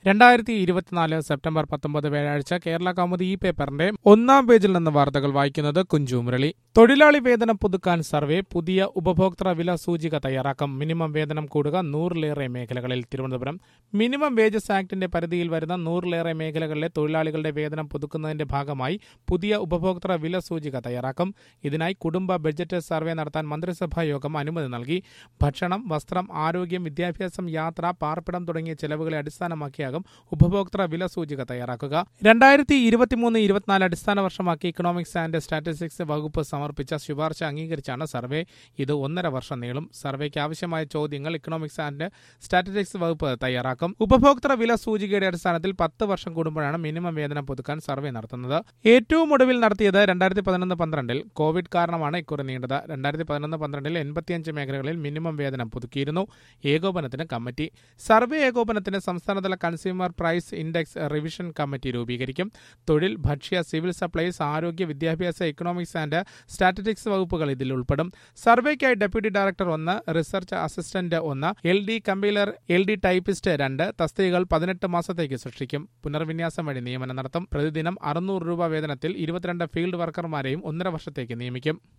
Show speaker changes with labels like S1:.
S1: രണ്ടായിരത്തി ഇരുപത്തിനാല് സെപ്റ്റംബർ പത്തൊമ്പത് വ്യാഴാഴ്ച കേരള കൗമുദി ഈ പേപ്പറിന്റെ ഒന്നാം പേജിൽ നിന്ന് വാർത്തകൾ വായിക്കുന്നത് കുഞ്ചു മുരളി തൊഴിലാളി വേതനം പുതുക്കാൻ സർവേ പുതിയ ഉപഭോക്തൃ വില സൂചിക തയ്യാറാക്കും മിനിമം വേതനം കൂടുക നൂറിലേറെ മേഖലകളിൽ തിരുവനന്തപുരം മിനിമം വേജസ് ആക്ടിന്റെ പരിധിയിൽ വരുന്ന നൂറിലേറെ മേഖലകളിലെ തൊഴിലാളികളുടെ വേതനം പുതുക്കുന്നതിന്റെ ഭാഗമായി പുതിയ ഉപഭോക്തൃ വില സൂചിക തയ്യാറാക്കും ഇതിനായി കുടുംബ ബഡ്ജറ്റ് സർവേ നടത്താൻ മന്ത്രിസഭാ യോഗം അനുമതി നൽകി ഭക്ഷണം വസ്ത്രം ആരോഗ്യം വിദ്യാഭ്യാസം യാത്ര പാർപ്പിടം തുടങ്ങിയ ചെലവുകളെ അടിസ്ഥാനമാക്കിയാകും ഉപഭോക്തൃ വില സൂചിക തയ്യാറാക്കുക രണ്ടായിരത്തി ഇരുപത്തിമൂന്ന് ഇരുപത്തിനാല് അടിസ്ഥാന വർഷമാക്കി ഇക്കണോമിക്സ് ആൻഡ് സ്റ്റാറ്റിസ്റ്റിക്സ് വകുപ്പ് സമർപ്പിച്ച ശുപാർശ അംഗീകരിച്ചാണ് സർവേ ഇത് ഒന്നര വർഷം നീളും സർവേക്ക് ആവശ്യമായ ചോദ്യങ്ങൾ ഇക്കണോമിക്സ് ആൻഡ് സ്റ്റാറ്റിസ്റ്റിക്സ് വകുപ്പ് തയ്യാറാക്കും ഉപഭോക്തൃ വില സൂചികയുടെ അടിസ്ഥാനത്തിൽ പത്ത് വർഷം കൂടുമ്പോഴാണ് മിനിമം വേതനം പുതുക്കാൻ സർവേ നടത്തുന്നത് ഏറ്റവും ഒടുവിൽ നടത്തിയത് രണ്ടായിരത്തി പതിനൊന്ന് പന്ത്രണ്ടിൽ കോവിഡ് കാരണമാണ് ഇക്കുറി നീണ്ടത് രണ്ടായിരത്തി പതിനൊന്ന് പന്ത്രണ്ടിൽ എൺപത്തിയഞ്ച് മേഖലകളിൽ മിനിമം വേതനം പുതുക്കിയിരുന്നു ഏകോപനത്തിന് കമ്മിറ്റി സർവേ ഏകോപനത്തിന് സംസ്ഥാനതല consumer price index revision committee രൂപീകരിക്കും തൊഴിൽ ഭക്ഷ്യ സിവിൽ സപ്ലൈസ് ആരോഗ്യ വിദ്യാഭ്യാസ ഇക്കണോമിക്സ് ആൻഡ് സ്റ്റാറ്റിസ്റ്റിക്സ് വകുപ്പുകൾ ഇതിൽ ഉൾപ്പെടും സർവേക്കായി ഡെപ്യൂട്ടി ഡയറക്ടർ ഒന്ന് റിസർച്ച് അസിസ്റ്റന്റ് ഒന്ന് L D compiler L D typist രണ്ട് തസ്തികകൾ പതിനെട്ട് മാസത്തേക്ക് സൃഷ്ടിക്കും പുനർവിന്യാസം വഴി നിയമനം നടത്തും പ്രതിദിനം അറുന്നൂറ് രൂപ വേതനത്തിൽ ഇരുപത്തിരണ്ട് ഫീൽഡ് വർക്കർമാരെയും ഒന്നര വർഷത്തേക്ക് നിയമിക്കും